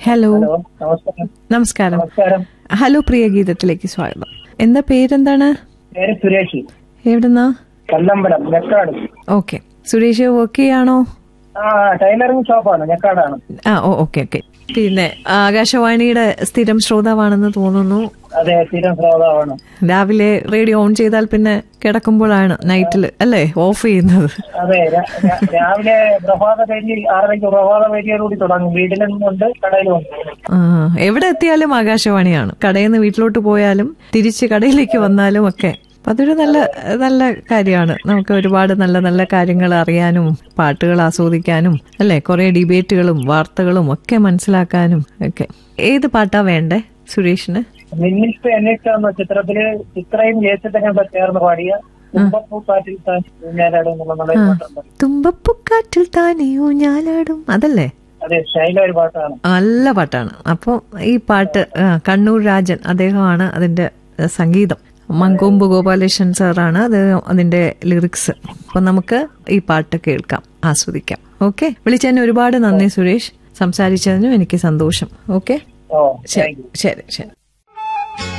hello hello നമസ്കാരം നമസ്കാരം നമസ്കാരം ഹലോ പ്രിയ ഗീതത്തിലേക്ക് സ്വാഗതം എന്താ പേരെന്താണ് പേര് സുരേഷ് എവിടുന്നാ കല്ലമ്പലം ഞെക്കാട് ഓക്കെ സുരേഷ് വർക്ക് ചെയ്യാണോ ആ ടൈലറിംഗ് ഷോപ്പാണ് ഞെക്കാടാണ് ആ ഓ ഓക്കെ ഓക്കെ പിന്നെ ആകാശവാണിയുടെ സ്ഥിരം ശ്രോതാവാണെന്ന് തോന്നുന്നു അതെ സ്ഥിരം ശ്രോതാവാണ് രാവിലെ റേഡിയോ ഓൺ ചെയ്താൽ പിന്നെ കിടക്കുമ്പോഴാണ് നൈറ്റിൽ അല്ലേ ഓഫ് ചെയ്യുന്നത് അതെ രാ- രാ- രാവിലെ പ്രഭാത പേരി ആറരയ്ക്ക് പ്രഭാത പേരിയോടുകൂടി തുടങ്ങും വീട്ടിലും ഉണ്ട് കടയിലും ഉണ്ട് ആ എവിടെ എത്തിയാലും ആകാശവാണിയാണ് കടയിൽ നിന്ന് വീട്ടിലോട്ട് പോയാലും തിരിച്ച് കടയിലേക്ക് വന്നാലും ഒക്കെ അപ്പൊ അതൊരു നല്ല നല്ല കാര്യമാണ് നമുക്ക് ഒരുപാട് നല്ല നല്ല കാര്യങ്ങൾ അറിയാനും പാട്ടുകൾ ആസ്വദിക്കാനും അല്ലെ കുറെ ഡിബേറ്റുകളും വാർത്തകളും ഒക്കെ മനസ്സിലാക്കാനും ഒക്കെ ഏത് പാട്ടാ വേണ്ടേ സുരേഷിന് മിന്നിട്ട് എന്നിട്ട് എന്ന ചിത്രത്തില് ചിത്രയും ജയച്ചിത്തനും കൂടെ ചേർന്ന് പാടിയ കുമ്പപ്പൂ കാറ്റിൽ താൻ ഊഞ്ഞാലാടും എന്നുള്ള നല്ല ഒരു പാട്ടുണ്ട് തുമ്പപ്പൂക്കാറ്റിൽ താനേ ഊഞ്ഞാലാടും അതല്ലേ അതെ ശൈല ഒരു പാട്ടാണ് നല്ല പാട്ടാണ് അപ്പോൾ ഈ പാട്ട് ആ, കണ്ണൂർ രാജൻ അദ്ദേഹമാണ് അതിന്റെ ആ, സംഗീതം മങ്കൊമ്പ് ഗോപാലകൃഷ്ണൻ സാറാണ് അത് അതിന്റെ ലിറിക്സ് അപ്പൊ നമുക്ക് ഈ പാട്ട് കേൾക്കാം ആസ്വദിക്കാം ഓക്കെ വിളിച്ചതിന് ഒരുപാട് നന്ദി സുരേഷ് സംസാരിച്ചതിനും എനിക്ക് സന്തോഷം ഓക്കെ ഓ ശരി താങ്ക് യു ശരി ശരി